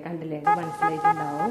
കണ്ടില്ലേ എനിക്ക് മനസ്സിലായിട്ടുണ്ടാവും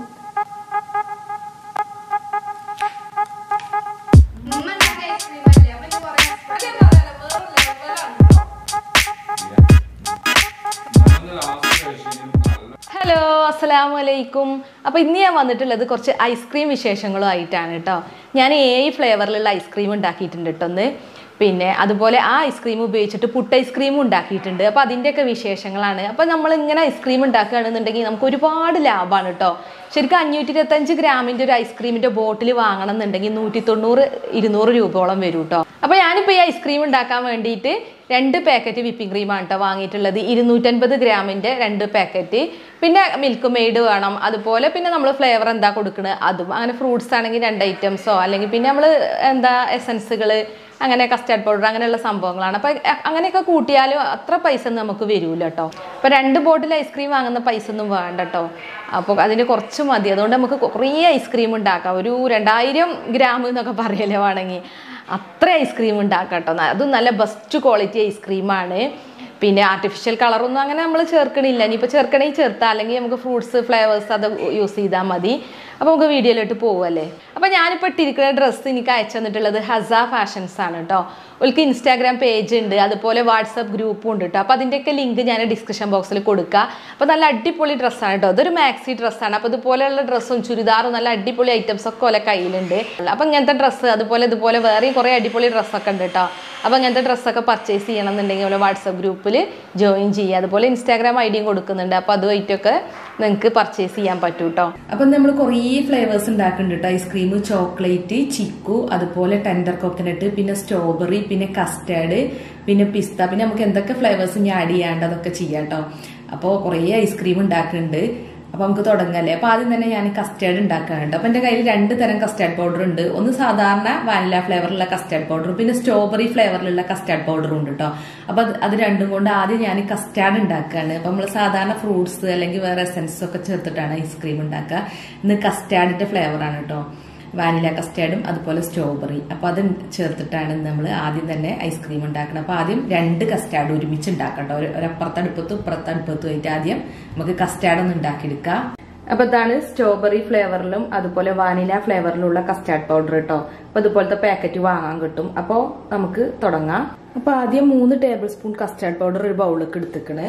ഹലോ അസ്സലാമു അലൈക്കും അപ്പോൾ ഇന്ന് ഞാൻ വന്നിട്ടുള്ളത് കുറച്ച് ഐസ്ക്രീം വിശേഷങ്ങളും ആയിട്ടാണ് കേട്ടോ ഞാൻ ഏഴ് ഫ്ലേവറിലുള്ള ഐസ്ക്രീം ഉണ്ടാക്കിയിട്ടുണ്ട് കേട്ടോ ഒന്ന് പിന്നെ അതുപോലെ ആ ഐസ്ക്രീം ഉപയോഗിച്ചിട്ട് പുട്ട് ഐസ്ക്രീം ഉണ്ടാക്കിയിട്ടുണ്ട് അപ്പോൾ അതിൻ്റെയൊക്കെ വിശേഷങ്ങളാണ് അപ്പോൾ നമ്മൾ ഇങ്ങനെ ഐസ്ക്രീം ഉണ്ടാക്കുകയാണെന്നുണ്ടെങ്കിൽ നമുക്ക് ഒരുപാട് ലാഭമാണ് കേട്ടോ ശരിക്കും അഞ്ഞൂറ്റി ഇരുപത്തഞ്ച് ഗ്രാമിൻ്റെ ഒരു ഐസ്ക്രീമിൻ്റെ ബോട്ടിൽ വാങ്ങണം എന്നുണ്ടെങ്കിൽ നൂറ്റി തൊണ്ണൂറ് ഇരുന്നൂറ് രൂപയോളം വരും കേട്ടോ അപ്പോൾ ഞാനിപ്പോൾ ഈ ഐസ്ക്രീം ഉണ്ടാക്കാൻ വേണ്ടിയിട്ട് രണ്ട് പാക്കറ്റ് വിപ്പിംഗ് ക്രീമാണ് കേട്ടോ വാങ്ങിയിട്ടുള്ളത് ഇരുന്നൂറ്റൻപത് ഗ്രാമിൻ്റെ രണ്ട് പാക്കറ്റ് പിന്നെ മിൽക്ക് മെയ്ഡ് വേണം അതുപോലെ പിന്നെ നമ്മൾ ഫ്ലേവർ എന്താ കൊടുക്കുന്നത് അതും അങ്ങനെ ഫ്രൂട്ട്സ് ആണെങ്കിൽ രണ്ട് ഐറ്റംസോ അല്ലെങ്കിൽ പിന്നെ നമ്മൾ എന്താ എസൻസുകൾ അങ്ങനെ കസ്റ്റാർഡ് പൗഡർ അങ്ങനെയുള്ള സംഭവങ്ങളാണ് അപ്പോൾ അങ്ങനെയൊക്കെ കൂട്ടിയാലും അത്ര പൈസ ഒന്നും നമുക്ക് വരൂല കേട്ടോ അപ്പോൾ രണ്ട് ബോട്ടിൽ ഐസ്ക്രീം വാങ്ങുന്ന പൈസ ഒന്നും വേണ്ട കേട്ടോ അപ്പോൾ അതിന് കുറച്ച് മതി അതുകൊണ്ട് നമുക്ക് കുറേ ഐസ്ക്രീം ഉണ്ടാക്കാം ഒരു രണ്ടായിരം ഗ്രാം എന്നൊക്കെ പറയല്ലേ വേണമെങ്കിൽ അത്ര ഐസ്ക്രീം ഉണ്ടാക്കാം കേട്ടോ അതും നല്ല ബെസ്റ്റ് ക്വാളിറ്റി ഐസ്ക്രീമാണ് പിന്നെ ആർട്ടിഫിഷ്യൽ കളറൊന്നും അങ്ങനെ നമ്മൾ ചേർക്കണില്ല ഇനിയിപ്പോൾ ചേർക്കണമെങ്കിൽ ചേർത്താൽ അല്ലെങ്കിൽ നമുക്ക് ഫ്രൂട്ട്സ് ഫ്ലേവേഴ്സ് അത് യൂസ് ചെയ്താൽ മതി അപ്പോൾ നമുക്ക് വീഡിയോയിലോട്ട് പോവല്ലേ അപ്പോൾ ഞാനിപ്പോൾ ഇട്ടിരിക്കുന്ന ഡ്രസ്സ് എനിക്ക് അയച്ചു തന്നിട്ടുള്ളത് ഹസ ഫാഷൻസ് ആണ് കേട്ടോ അവർക്ക് ഇൻസ്റ്റാഗ്രാം പേജ് ഉണ്ട് അതുപോലെ വാട്സപ്പ് ഗ്രൂപ്പും ഉണ്ട് കേട്ടോ അപ്പോൾ അതിൻ്റെയൊക്കെ ലിങ്ക് ഞാൻ ഡിസ്ക്രിപ്ഷൻ ബോക്സിൽ കൊടുക്കുക അപ്പോൾ നല്ല അടിപൊളി ഡ്രസ്സാണ് കേട്ടോ അതൊരു മാക്സി ഡ്രസ്സാണ് അപ്പോൾ ഇതുപോലെയുള്ള ഡ്രസ്സും ചുരിദാറും നല്ല അടിപൊളി ഐറ്റംസ് ഒക്കെ ഓലെ കയ്യിലുണ്ട് അപ്പോൾ ഇങ്ങനത്തെ ഡ്രസ്സ് അതുപോലെ ഇതുപോലെ വേറെയും കുറേ അടിപൊളി ഡ്രസ്സൊക്കെ ഉണ്ട് കേട്ടോ അപ്പോൾ അങ്ങനത്തെ ഡ്രസ്സൊക്കെ പർച്ചേസ് ചെയ്യണം എന്നുണ്ടെങ്കിൽ അതുപോലെ വാട്സപ്പ് ഗ്രൂപ്പിൽ ജോയിൻ ചെയ്യുക അതുപോലെ ഇൻസ്റ്റാഗ്രാം ഐ ഡിയും കൊടുക്കുന്നുണ്ട് അപ്പോൾ അതുമായിട്ടൊക്കെ നിങ്ങൾക്ക് പർച്ചേസ് ചെയ്യാൻ പറ്റും കേട്ടോ അപ്പം നമ്മൾ കുറേ ഫ്ലേവേഴ്സ് ഉണ്ടാക്കുന്നുണ്ട് കേട്ടോ ഐസ്ക്രീം ചോക്ലേറ്റ് ചിക്കു അതുപോലെ ടെൻഡർ കോക്കനട്ട് പിന്നെ സ്ട്രോബെറി പിന്നെ കസ്റ്റാർഡ് പിന്നെ പിസ്ത പിന്നെ നമുക്ക് എന്തൊക്കെ ഫ്ലേവേഴ്സ് ഇനി ആഡ് ചെയ്യാണ്ട് അതൊക്കെ ചെയ്യാം കേട്ടോ അപ്പോൾ കുറേ ഐസ്ക്രീം ഉണ്ടാക്കുന്നുണ്ട് അപ്പോൾ നമുക്ക് തുടങ്ങല്ലേ അപ്പോൾ ആദ്യം തന്നെ ഞാൻ കസ്റ്റാർഡ് ഉണ്ടാക്കാനുണ്ട് അപ്പോൾ എൻ്റെ കയ്യിൽ രണ്ട് തരം കസ്റ്റാർഡ് പൗഡർ ഉണ്ട് ഒന്ന് സാധാരണ വാനില ഫ്ലേവറിലുള്ള കസ്റ്റാർഡ് പൗഡർ പിന്നെ സ്ട്രോബെറി ഫ്ലേവറിലുള്ള കസ്റ്റാർഡ് പൗഡറും ഉണ്ട് കേട്ടോ അപ്പോൾ അത് അത് രണ്ടും കൊണ്ട് ആദ്യം ഞാൻ കസ്റ്റാർഡ് ഉണ്ടാക്കുകയാണ് അപ്പോൾ നമ്മൾ സാധാരണ ഫ്രൂട്ട്സ് അല്ലെങ്കിൽ വേറെ എസൻസ് ഒക്കെ ചേർത്തിട്ടാണ് ഐസ്ക്രീം ഉണ്ടാക്കുക ഇന്ന് കസ്റ്റാർഡിൻ്റെ ഫ്ലേവറാണ് കേട്ടോ വാനില കസ്റ്റാർഡും അതുപോലെ സ്ട്രോബെറി അപ്പോൾ അത് ചേർത്തിട്ടാണ് നമ്മൾ ആദ്യം തന്നെ ഐസ്ക്രീം ഉണ്ടാക്കുന്നത് അപ്പോൾ ആദ്യം രണ്ട് കസ്റ്റാർഡ് ഒരുമിച്ച് ഉണ്ടാക്കട്ടോ ഒരു ഒരപ്പുറത്തടുപ്പത്തും ഇപ്പുറത്തടുപ്പത്തും ആയിട്ട് ആദ്യം നമുക്ക് കസ്റ്റാർഡ് ഒന്ന് ഉണ്ടാക്കിയെടുക്കാം അപ്പോൾ ഇതാണ് സ്ട്രോബെറി ഫ്ലേവറിലും അതുപോലെ വാനില ഫ്ലേവറിലുള്ള കസ്റ്റാർഡ് പൗഡർ കേട്ടോ അപ്പോൾ ഇതുപോലത്തെ പാക്കറ്റ് വാങ്ങാൻ കിട്ടും അപ്പോൾ നമുക്ക് തുടങ്ങാം അപ്പോൾ ആദ്യം മൂന്ന് ടേബിൾ സ്പൂൺ കസ്റ്റാർഡ് പൗഡർ ഒരു ബൗളിലേക്ക് എടുത്തിക്കണേ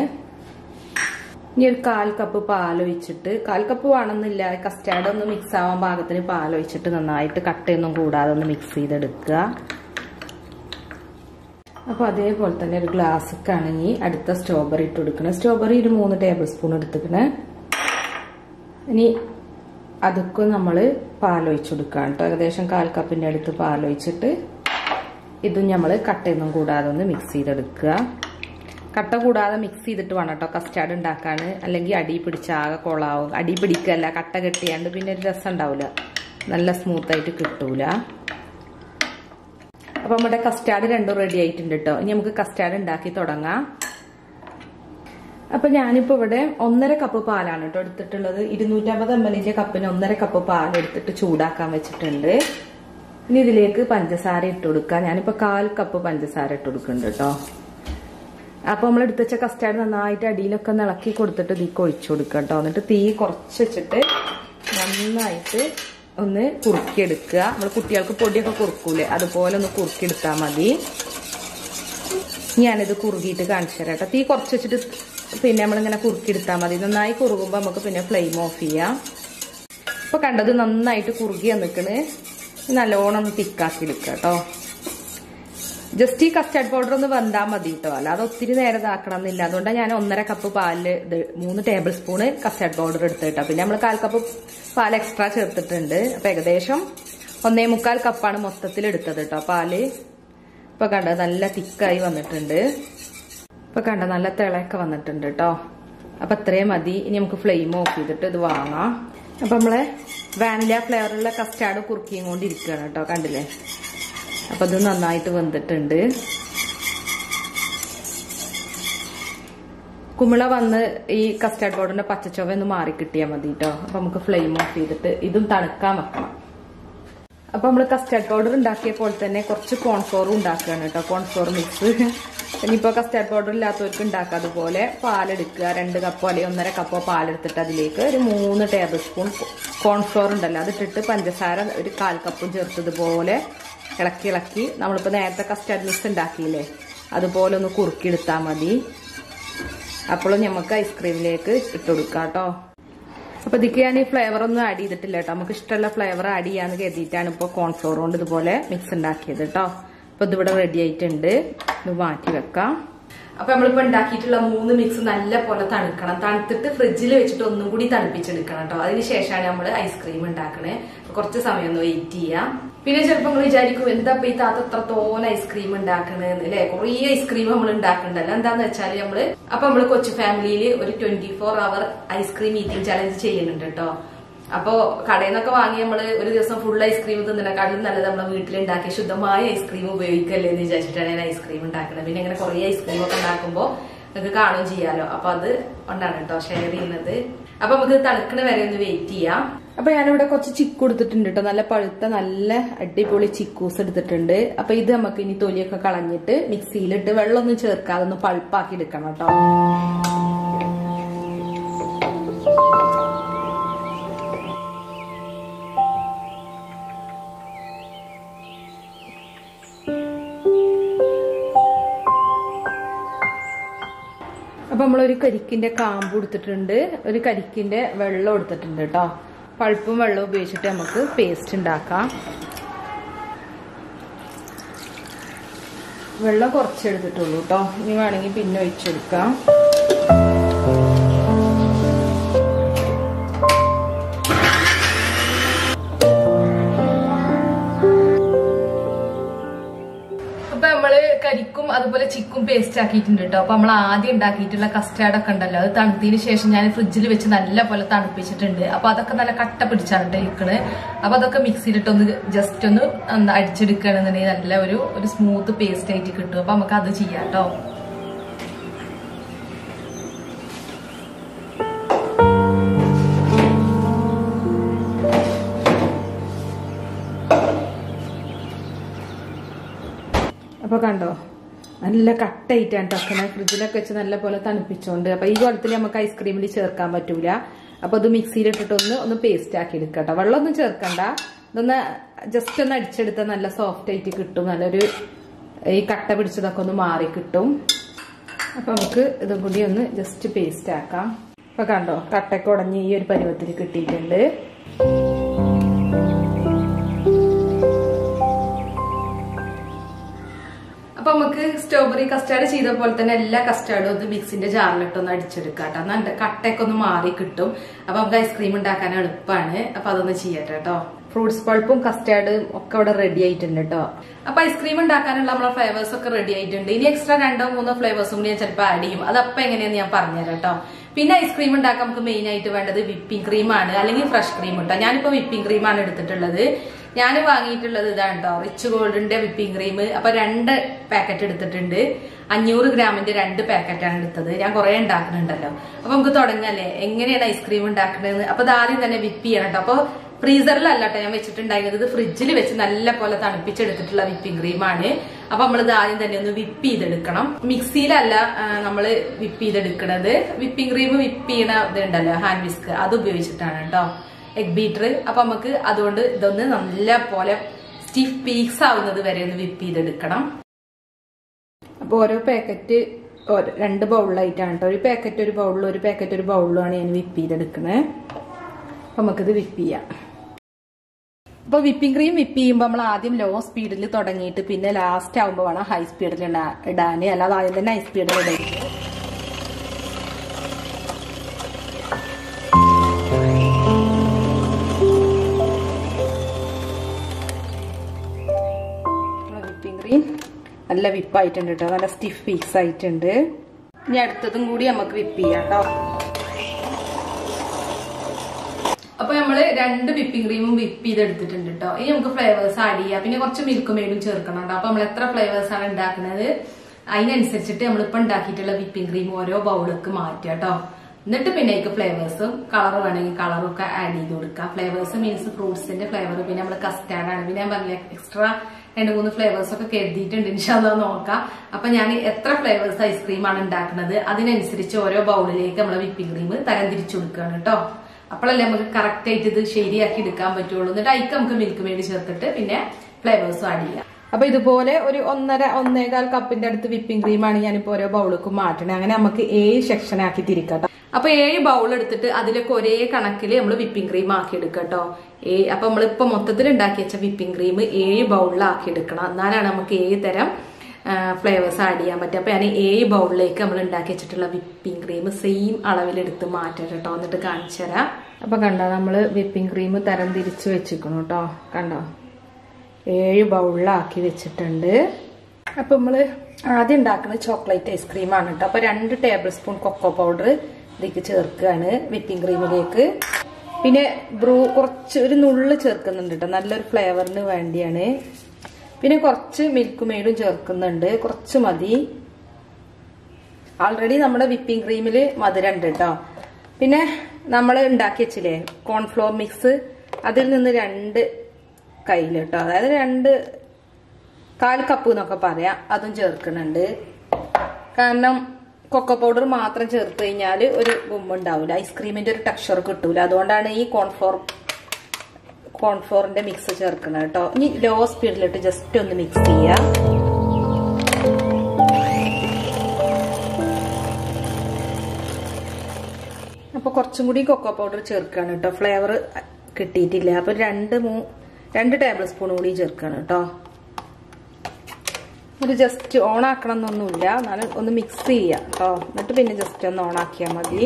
ഇനി ഒരു കാൽ കപ്പ് പാലൊഴിച്ചിട്ട് കാൽ കപ്പ് വേണമെന്നില്ല കസ്റ്റാർഡ് ഒന്ന് മിക്സ് ആവാൻ പാകത്തിന് പാലൊഴിച്ചിട്ട് നന്നായിട്ട് കട്ടയൊന്നും കൂടാതെ ഒന്ന് മിക്സ് ചെയ്തെടുക്കുക അപ്പോൾ അതേപോലെ തന്നെ ഒരു ഗ്ലാസ്സാണെങ്കിൽ അടുത്ത സ്ട്രോബെറി ഇട്ട് കൊടുക്കണം സ്ട്രോബെറി ഒരു മൂന്ന് ടേബിൾ സ്പൂൺ എടുത്തിക്കണേ ഇനി അതൊക്കെ നമ്മൾ പാലൊഴിച്ച് കൊടുക്കാം കേട്ടോ ഏകദേശം കാൽ കപ്പിൻ്റെ അടുത്ത് പാലൊഴിച്ചിട്ട് ഇതും നമ്മൾ കട്ടയൊന്നും കൂടാതെ ഒന്ന് മിക്സ് ചെയ്തെടുക്കുക കട്ട കൂടാതെ മിക്സ് ചെയ്തിട്ട് വേണം കേട്ടോ കസ്റ്റാർഡ് ഉണ്ടാക്കാൻ അല്ലെങ്കിൽ അടി പിടിച്ച ആകെ കൊളാവും അടി പിടിക്കല്ല കട്ട കെട്ടിയാണ്ട് പിന്നെ ഒരു രസം ഉണ്ടാവില്ല നല്ല സ്മൂത്തായിട്ട് കിട്ടൂല അപ്പോൾ നമ്മുടെ കസ്റ്റാർഡ് രണ്ടും റെഡി ആയിട്ടുണ്ട് കേട്ടോ ഇനി നമുക്ക് കസ്റ്റാർഡ് ഉണ്ടാക്കി തുടങ്ങാം അപ്പൊ ഞാനിപ്പോ ഇവിടെ ഒന്നര കപ്പ് പാലാണ് കേട്ടോ എടുത്തിട്ടുള്ളത് ഇരുന്നൂറ്റമ്പത് എം എല്ലിന്റെ കപ്പിന് ഒന്നര കപ്പ് പാൽ എടുത്തിട്ട് ചൂടാക്കാൻ വെച്ചിട്ടുണ്ട് ഇനി ഇതിലേക്ക് പഞ്ചസാര ഇട്ട് കൊടുക്കാം ഞാനിപ്പോ കാൽ കപ്പ് പഞ്ചസാര ഇട്ട് കൊടുക്കുന്നുണ്ട് കേട്ടോ അപ്പോൾ നമ്മൾ എടുത്ത് വെച്ച കസ്റ്റാർഡ് നന്നായിട്ട് അടിയിലൊക്കെ ഒന്ന് ഇളക്കി കൊടുത്തിട്ട് ഇതിക്ക് ഒഴിച്ചു കൊടുക്കുക കേട്ടോ എന്നിട്ട് തീ കുറച്ച് വെച്ചിട്ട് നന്നായിട്ട് ഒന്ന് കുറുക്കിയെടുക്കുക നമ്മൾ കുട്ടികൾക്ക് പൊടിയൊക്കെ കുറുക്കൂലേ അതുപോലെ ഒന്ന് കുറുക്കിയെടുത്താൽ മതി ഞാനിത് കുറുകിയിട്ട് കാണിച്ചു തരാം കേട്ടോ തീ കുറച്ച് വെച്ചിട്ട് പിന്നെ നമ്മളിങ്ങനെ കുറുക്കിയെടുത്താൽ മതി നന്നായി കുറുകുമ്പോൾ നമുക്ക് പിന്നെ ഫ്ലെയിം ഓഫ് ചെയ്യാം ഇപ്പോൾ കണ്ടത് നന്നായിട്ട് കുറുകി വന്നിക്കണ് നല്ലോണം ഒന്ന് തിക്കാക്കി എടുക്കുക കേട്ടോ ജസ്റ്റ് ഈ കസ്റ്റാർഡ് പൗഡർ ഒന്ന് വെന്താൽ മതി കേട്ടോ അല്ലാതെ ഒത്തിരി നേരം ഇതാക്കണം എന്നില്ല അതുകൊണ്ടാണ് ഞാൻ ഒന്നര കപ്പ് പാലില് ഇത് മൂന്ന് ടേബിൾ സ്പൂണ് കസ്റ്റാർഡ് പൗഡർ എടുത്ത് കേട്ടോ പിന്നെ നമ്മൾ കാൽ കപ്പ് പാൽ എക്സ്ട്രാ ചേർത്തിട്ടുണ്ട് അപ്പൊ ഏകദേശം ഒന്നേ മുക്കാൽ കപ്പാണ് മൊത്തത്തിൽ എടുത്തത് കേട്ടോ പാല് ഇപ്പൊ കണ്ട നല്ല തിക്കായി വന്നിട്ടുണ്ട് ഇപ്പൊ കണ്ട നല്ല തിളയൊക്കെ വന്നിട്ടുണ്ട് കേട്ടോ അപ്പൊ അത്രയും മതി ഇനി നമുക്ക് ഫ്ലെയിം ഓഫ് ചെയ്തിട്ട് ഇത് വാങ്ങാം അപ്പൊ നമ്മളെ വാനില ഫ്ലേവറുള്ള കസ്റ്റാർഡ് കുറുക്കിയും കൊണ്ടിരിക്കുകയാണ് കേട്ടോ കണ്ടില്ലേ അപ്പൊ ഇത് നന്നായിട്ട് വെന്തിട്ടുണ്ട് കുമിള വന്ന് ഈ കസ്റ്റാർഡ് പൗഡറിന്റെ പച്ചച്ചൊവ ഒന്ന് മാറി കിട്ടിയാൽ മതി കേട്ടോ അപ്പൊ നമുക്ക് ഫ്ലെയിം ഓഫ് ചെയ്തിട്ട് ഇതും തണുക്കാൻ വെക്കണം അപ്പൊ നമ്മൾ കസ്റ്റാർഡ് പൗഡർ ഉണ്ടാക്കിയ പോലെ തന്നെ കുറച്ച് കോൺഫ്ലോറും ഉണ്ടാക്കുകയാണ് കേട്ടോ കോൺഫ്ലോർ മിക്സ് ഇനിയിപ്പോൾ കസ്റ്റാർഡ് പൗഡർ ഇല്ലാത്തവർക്ക് ഉണ്ടാക്കുക അതുപോലെ പാലെടുക്കുക രണ്ട് കപ്പോ അല്ലെങ്കിൽ ഒന്നര കപ്പോ പാലെടുത്തിട്ട് അതിലേക്ക് ഒരു മൂന്ന് ടേബിൾ സ്പൂൺ കോൺഫ്ലോർ ഉണ്ടല്ലോ അതിട്ടിട്ട് പഞ്ചസാര ഒരു കാൽ കപ്പും ചേർത്തതുപോലെ ഇളക്കി ഇളക്കി നമ്മളിപ്പോൾ നേരത്തെ കസ്റ്റാർഡ് മിക്സ് ഉണ്ടാക്കിയില്ലേ അതുപോലെ ഒന്ന് കുറുക്കിയെടുത്താൽ മതി അപ്പോഴും നമുക്ക് ഐസ്ക്രീമിലേക്ക് ഇട്ട് കൊടുക്കാം കേട്ടോ അപ്പൊ ഇതിക്ക് ഞാൻ ഈ ഫ്ലേവർ ഒന്നും ആഡ് ചെയ്തിട്ടില്ല കേട്ടോ നമുക്ക് ഇഷ്ടമുള്ള ഫ്ലേവർ ആഡ് ചെയ്യാന്ന് കരുതിയിട്ടാണ് ഇപ്പോൾ കോൺഫ്ലോർ കൊണ്ട് ഇതുപോലെ മിക്സ് ഉണ്ടാക്കിയത് കേട്ടോ അപ്പൊ ഇതിവിടെ റെഡി ആയിട്ടുണ്ട് ഇത് മാറ്റി വെക്കാം അപ്പൊ നമ്മളിപ്പോ ഉണ്ടാക്കിയിട്ടുള്ള മൂന്ന് മിക്സ് നല്ല പോലെ തണുക്കണം തണുത്തിട്ട് ഫ്രിഡ്ജിൽ വെച്ചിട്ട് ഒന്നും കൂടി തണുപ്പിച്ചെടുക്കണം കേട്ടോ അതിനുശേഷമാണ് നമ്മൾ ഐസ്ക്രീം ഉണ്ടാക്കണേ കുറച്ച് സമയം ഒന്ന് വെയിറ്റ് ചെയ്യാം പിന്നെ ചിലപ്പോൾ നിങ്ങൾ വിചാരിക്കും എന്താ ഇപ്പൊ ഈ താത്ത എത്രത്തോളം ഐസ്ക്രീം ഉണ്ടാക്കണെന്ന് അല്ലെ കുറേ ഐസ്ക്രീം നമ്മൾ ഉണ്ടാക്കണ്ടല്ലോ എന്താന്ന് വെച്ചാൽ നമ്മള് അപ്പൊ നമ്മള് കൊച്ചു ഫാമിലിയിൽ ഒരു twenty four hour ice cream eating challenge ചെയ്യുന്നുണ്ട് കേട്ടോ അപ്പോ കടയിൽ നിന്നൊക്കെ വാങ്ങി നമ്മള് ഒരു ദിവസം ഫുൾ ഐസ്ക്രീം തിന്നണക്കാളും നല്ലത് നമ്മളെ വീട്ടിലുണ്ടാക്കിയ ശുദ്ധമായ ഐസ്ക്രീം ഉപയോഗിക്കല്ലേ എന്ന് വിചാരിച്ചിട്ടാണ് ഞാൻ ഐസ്ക്രീം ഉണ്ടാക്കുന്നത് പിന്നെ ഇങ്ങനെ കുറേ ഐസ്ക്രീം ഒക്കെ ഉണ്ടാക്കുമ്പോൾ നിങ്ങൾക്ക് കാണുകയും ചെയ്യാലോ അപ്പൊ അത് കൊണ്ടാണ് കേട്ടോ ഷെയർ ചെയ്യുന്നത് അപ്പൊ നമുക്ക് തണുക്കണ വരെ ഒന്ന് വെയിറ്റ് ചെയ്യാം അപ്പൊ ഞാനിവിടെ കുറച്ച് ചിക്കു എടുത്തിട്ടുണ്ട് കേട്ടോ നല്ല പഴുത്ത നല്ല അടിപൊളി ചിക്കൂസ് എടുത്തിട്ടുണ്ട് അപ്പൊ ഇത് നമുക്ക് ഇനി തൊലിയൊക്കെ കളഞ്ഞിട്ട് മിക്സിയിലിട്ട് വെള്ളമൊന്നും ചേർക്കാതെ ഒന്ന് പൾപ്പാക്കി എടുക്കണം കേട്ടോ അപ്പൊ നമ്മളൊരു കരിക്കിന്റെ കാമ്പ് എടുത്തിട്ടുണ്ട് ഒരു കരിക്കിന്റെ വെള്ളം എടുത്തിട്ടുണ്ട് കേട്ടോ പൾപ്പും വെള്ളവും ഉപയോഗിച്ചിട്ട് നമുക്ക് പേസ്റ്റ് ഉണ്ടാക്കാം വെള്ളം കുറച്ചെടുത്തിട്ടുള്ളൂ കേട്ടോ ഇനി വേണമെങ്കിൽ പിന്നെ ഒഴിച്ചെടുക്കാം അപ്പൊ നമ്മള് കരിക്കും അതുപോലെ ചിക്കും പേസ്റ്റ് ആക്കിയിട്ടുണ്ട് കേട്ടോ അപ്പൊ നമ്മൾ ആദ്യം ഉണ്ടാക്കിയിട്ടുള്ള കസ്റ്റാർഡ് ഒക്കെ ഉണ്ടല്ലോ അത് തണുത്തതിന് ശേഷം ഞാൻ ഫ്രിഡ്ജിൽ വെച്ച് നല്ല പോലെ തണുപ്പിച്ചിട്ടുണ്ട് അപ്പൊ അതൊക്കെ നല്ല കട്ട പിടിച്ചാണ് കേട്ടോ ഇരിക്കണ് അപ്പൊ അതൊക്കെ മിക്സിയിലിട്ട് ഒന്ന് ജസ്റ്റ് ഒന്ന് ഒന്ന് അടിച്ചെടുക്കുകയാണെന്നുണ്ടെങ്കിൽ നല്ല ഒരു ഒരു സ്മൂത്ത് പേസ്റ്റ് ആയിട്ട് കിട്ടും അപ്പൊ നമുക്ക് അത് ചെയ്യാം കേട്ടോ അപ്പൊ കണ്ടോ നല്ല കട്ടയിട്ടാണ് ടക്കണ ഫ്രിഡ്ജിലൊക്കെ വെച്ച് നല്ല പോലെ തണുപ്പിച്ചോണ്ട് അപ്പൊ ഈ കുളത്തിൽ നമുക്ക് ഐസ്ക്രീമിൽ ചേർക്കാൻ പറ്റൂല അപ്പൊ അത് മിക്സിയിലിട്ടിട്ട് ഒന്ന് ഒന്ന് പേസ്റ്റ് ആക്കി എടുക്കട്ടോ വെള്ളമൊന്നും ചേർക്കണ്ട ഇതൊന്ന് ജസ്റ്റ് ഒന്ന് അടിച്ചെടുത്താൽ നല്ല സോഫ്റ്റ് ആയിട്ട് കിട്ടും നല്ലൊരു ഈ കട്ട പിടിച്ചതൊക്കെ ഒന്ന് മാറി കിട്ടും അപ്പൊ നമുക്ക് ഇതും കൂടി ഒന്ന് ജസ്റ്റ് പേസ്റ്റ് ആക്കാം അപ്പൊ കണ്ടോ കട്ടയൊക്കെ ഉടഞ്ഞ് ഈ ഒരു പരുവത്തിൽ കിട്ടിയിട്ടുണ്ട് അപ്പൊ നമുക്ക് സ്ട്രോബെറി കസ്റ്റാർഡ് ചെയ്ത പോലെ തന്നെ എല്ലാ കസ്റ്റാർഡും ഒന്ന് മിക്സിന്റെ ജാറിലിട്ടൊന്ന് അടിച്ചെടുക്കാം കേട്ടോ എന്നാൽ കട്ടയൊക്കെ ഒന്ന് മാറി കിട്ടും അപ്പൊ നമുക്ക് ഐസ്ക്രീം ഉണ്ടാക്കാൻ എളുപ്പമാണ് അപ്പൊ അതൊന്ന് ചെയ്യട്ടെ കേട്ടോ ഫ്രൂട്ട്സ് പൾപ്പും കസ്റ്റാർഡും ഒക്കെ അവിടെ റെഡി ആയിട്ടുണ്ട് കേട്ടോ അപ്പൊ ഐസ്ക്രീം ഉണ്ടാക്കാനുള്ള നമ്മളെ ഫ്ലേവേഴ്സ് ഒക്കെ റെഡി ആയിട്ടുണ്ട് ഇനി എക്സ്ട്രാ രണ്ടോ മൂന്നോ ഫ്ലേവേഴ്സും കൂടി ഞാൻ ചിലപ്പോൾ ആഡ് ചെയ്യും അത് അപ്പൊ എങ്ങനെയാന്ന് ഞാൻ പറഞ്ഞുതരാം കേട്ടോ പിന്നെ ഐസ്ക്രീം ഉണ്ടാക്കാൻ നമുക്ക് മെയിൻ ആയിട്ട് വേണ്ടത് വിപ്പിംഗ് ക്രീമാണ് അല്ലെങ്കിൽ ഫ്രഷ് ക്രീം കേട്ടോ ഞാനിപ്പോ വിപ്പിംഗ് ക്രീമാണ് എടുത്തിട്ടുള്ളത് ഞാൻ വാങ്ങിയിട്ടുള്ളത് ഇതാണ് കേട്ടോ റിച്ച് ഗോൾഡിന്റെ വിപ്പിംഗ് ക്രീം അപ്പൊ രണ്ട് പാക്കറ്റ് എടുത്തിട്ടുണ്ട് അഞ്ഞൂറ് ഗ്രാമിന്റെ രണ്ട് പാക്കറ്റാണ് എടുത്തത് ഞാൻ കുറെ ഉണ്ടാക്കുന്നുണ്ടല്ലോ അപ്പൊ നമുക്ക് തുടങ്ങല്ലേ എങ്ങനെയാണ് ഐസ്ക്രീം ഉണ്ടാക്കുന്നത് അപ്പൊ ഇത് ആദ്യം തന്നെ വിപ്പ് ചെയ്യണം കേട്ടോ അപ്പൊ ഫ്രീസറിലല്ല കേട്ടോ ഞാൻ വെച്ചിട്ടുണ്ടായിരുന്നത് ഇത് ഫ്രിഡ്ജിൽ വെച്ച് നല്ല പോലെ തണുപ്പിച്ചെടുത്തിട്ടുള്ള വിപ്പിംഗ് ക്രീമാണ് അപ്പൊ നമ്മൾ ഇത് ആദ്യം തന്നെ ഒന്ന് വിപ്പ് ചെയ്തെടുക്കണം മിക്സിയിലല്ല നമ്മൾ വിപ്പ് ചെയ്തെടുക്കണത് വിപ്പിംഗ് ക്രീം വിപ്പ് ചെയ്യണ ഇതുണ്ടല്ലോ ഹാൻഡ് വിസ്ക് അത് ഉപയോഗിച്ചിട്ടാണ് കേട്ടോ എഗ് ബീറ്റർ അപ്പൊ നമുക്ക് അതുകൊണ്ട് ഇതൊന്ന് നല്ല പോലെ സ്റ്റിഫ് പീക്സ് ആവുന്നത് വരെ ഒന്ന് വിപ്പ് ചെയ്തെടുക്കണം അപ്പൊ ഓരോ പാക്കറ്റ് രണ്ട് ബൗളിലായിട്ടാണ് കേട്ടോ ഒരു പാക്കറ്റ് ഒരു ബൗളിലും ഒരു പാക്കറ്റ് ഒരു ബൗളിലുമാണ് ഞാൻ വിപ്പ് ചെയ്തെടുക്കുന്നത് അപ്പൊ നമുക്കിത് വിപ്പ് ചെയ്യാം അപ്പൊ വിപ്പിംഗ് ക്രീം വിപ്പ് ചെയ്യുമ്പോൾ നമ്മൾ ആദ്യം ലോ സ്പീഡിൽ തുടങ്ങിയിട്ട് പിന്നെ ലാസ്റ്റ് ആകുമ്പോൾ വേണം ഹൈ സ്പീഡിൽ ഇടാൻ അല്ലാതെ ആദ്യം തന്നെ ഹൈ സ്പീഡിൽ ഇടരുത് വിപ്പിംഗ് ക്രീം നല്ല വിപ്പായിട്ടുണ്ട് കേട്ടോ നല്ല സ്റ്റിഫ് പീസ് ആയിട്ടുണ്ട് ഇനി അടുത്തതും കൂടി നമുക്ക് വിപ്പ് ചെയ്യാം കേട്ടോ അപ്പൊ നമ്മള് രണ്ട് വിപ്പിംഗ് ക്രീമും വിപ്പ് ചെയ്തെടുത്തിട്ടുണ്ട് കേട്ടോ ഇനി നമുക്ക് ഫ്ലേവേഴ്സ് ആഡ് ചെയ്യാം പിന്നെ കുറച്ച് മിൽക്ക് മെയ്ഡും ചേർക്കണം കേട്ടോ അപ്പൊ നമ്മൾ എത്ര ഫ്ലേവേഴ്സ് ആണ് ഉണ്ടാക്കുന്നത് അതിനനുസരിച്ചിട്ട് നമ്മളിപ്പോ ഉണ്ടാക്കിയിട്ടുള്ള വിപ്പിംഗ് ക്രീം ഓരോ ബൗളിലേക്ക് മാറ്റുക കേട്ടോ എന്നിട്ട് പിന്നെ അതിക്ക് ഫ്ലേവേഴ്സും കളർ വേണമെങ്കിൽ കളറും ഒക്കെ ആഡ് ചെയ്ത് കൊടുക്കുക ഫ്ലേവേഴ്സ് മീൻസ് ഫ്രൂട്ട്സിന്റെ ഫ്ലേവർ പിന്നെ നമ്മൾ കസ്റ്റാർഡ് ആണ് പിന്നെ ഞാൻ പറഞ്ഞില്ല എക്സ്ട്രാ രണ്ട് മൂന്ന് ഫ്ലേവേഴ്സ് ഒക്കെ കരുതിയിട്ടുണ്ട് ഇൻഷാല്ല നോക്കാം അപ്പൊ ഞാൻ എത്ര ഫ്ലേവേഴ്സ് ഐസ്ക്രീമാണ് ഉണ്ടാക്കുന്നത് അതിനനുസരിച്ച് ഓരോ ബൗളിലേക്ക് നമ്മൾ വിപ്പിംഗ് ക്രീം തരം തിരിച്ചു കൊടുക്കുകയാണ് കേട്ടോ അപ്പോഴല്ലേ നമുക്ക് കറക്റ്റ് ആയിട്ട് ഇത് ശരിയാക്കി എടുക്കാൻ പറ്റുള്ളൂ എന്നിട്ട് അതിക്ക് നമുക്ക് മിൽക്ക് മെയ്ഡ് ചേർത്തിട്ട് പിന്നെ ഫ്ലേവേഴ്സും ആഡ് ചെയ്യാം അപ്പൊ ഇതുപോലെ ഒരു ഒന്നര ഒന്നേകാൽ കപ്പിന്റെ അടുത്ത് വിപ്പിംഗ് ക്രീമാണ് ഞാനിപ്പോ ഓരോ ബൗളിലേക്ക് മാറ്റണേ അങ്ങനെ നമുക്ക് ഏഴ് സെക്ഷൻ ആക്കി തിരിക്കട്ടോ അപ്പൊ ഏഴ് ബൗൾ എടുത്തിട്ട് അതിലൊക്കെ ഒരേ കണക്കിൽ നമ്മൾ വിപ്പിംഗ് ക്രീം ആക്കി എടുക്കട്ടോ ഏ അപ്പൊ നമ്മളിപ്പോ മൊത്തത്തിൽ ഉണ്ടാക്കി വെച്ച വിപ്പിംഗ് ക്രീം ഏഴ് ബൗളിലാക്കി എടുക്കണം എന്നാലാണ് നമുക്ക് ഏഴ് തരം ഫ്ലേവേഴ്സ് ആഡ് ചെയ്യാൻ പറ്റും അപ്പൊ ഞാൻ ഏഴ് ബൗളിലേക്ക് നമ്മൾ ഉണ്ടാക്കി വെച്ചിട്ടുള്ള വിപ്പിംഗ് ക്രീം സെയിം അളവിലെടുത്ത് മാറ്റാം കേട്ടോ എന്നിട്ട് കാണിച്ചു തരാം അപ്പൊ കണ്ടോ നമ്മള് വിപ്പിംഗ് ക്രീം തരം തിരിച്ചു വെച്ചിരിക്കണു കേട്ടോ കണ്ടോ ഏഴ് ബൗളിലാക്കി വെച്ചിട്ടുണ്ട് അപ്പൊ നമ്മള് ആദ്യം ഉണ്ടാക്കുന്നത് ചോക്ലേറ്റ് ഐസ്ക്രീമാണ് കേട്ടോ അപ്പൊ രണ്ട് ടേബിൾ സ്പൂൺ കൊക്കോ പൗഡർ ഇതിലേക്ക് ചേർക്കുകയാണ് വിപ്പിംഗ് ക്രീമിലേക്ക് പിന്നെ ബ്രൂ കുറച്ച് ഒരു നുള്ള് ചേർക്കുന്നുണ്ട് കേട്ടോ നല്ലൊരു ഫ്ലേവറിന് വേണ്ടിയാണ് പിന്നെ കുറച്ച് മിൽക്ക് മെയ്ഡും ചേർക്കുന്നുണ്ട് കുറച്ച് മതി ആൾറെഡി നമ്മുടെ വിപ്പിംഗ് ക്രീമിൽ മധുരം ഉണ്ട് കേട്ടോ പിന്നെ നമ്മൾ ഉണ്ടാക്കി വെച്ചില്ലേ കോൺഫ്ലോർ മിക്സ് അതിൽ നിന്ന് രണ്ട് കയ്യിൽ കേട്ടോ അതായത് രണ്ട് കാൽ കപ്പ് എന്നൊക്കെ പറയാം അതും ചേർക്കുന്നുണ്ട് കാരണം കൊക്കോ പൗഡർ മാത്രം ചേർത്ത് കഴിഞ്ഞാൽ ഒരു ഗുമ്മുണ്ടാവില്ല ഐസ്ക്രീമിന്റെ ഒരു ടെക്സ്ചർ കിട്ടൂല അതുകൊണ്ടാണ് ഈ കോൺഫ്ലോർ കോൺഫ്ലോറിന്റെ മിക്സ് ചേർക്കുന്നത് കേട്ടോ ഇനി ലോ സ്പീഡിലിട്ട് ജസ്റ്റ് ഒന്ന് മിക്സ് ചെയ്യാം അപ്പൊ കുറച്ചും കൂടി കൊക്കോ പൗഡർ ചേർക്കാണ് കേട്ടോ ഫ്ലേവർ കിട്ടിയിട്ടില്ല അപ്പൊ രണ്ട് മൂ രണ്ട് ടേബിൾ സ്പൂൺ കൂടി ചേർക്കാണ് കേട്ടോ ഒരു ജസ്റ്റ് ഓൺ ആക്കണം എന്നൊന്നുമില്ല എന്നാലും ഒന്ന് മിക്സ് ചെയ്യാം കേട്ടോ എന്നിട്ട് പിന്നെ ജസ്റ്റ് ഒന്ന് ഓൺ ആക്കിയാൽ മതി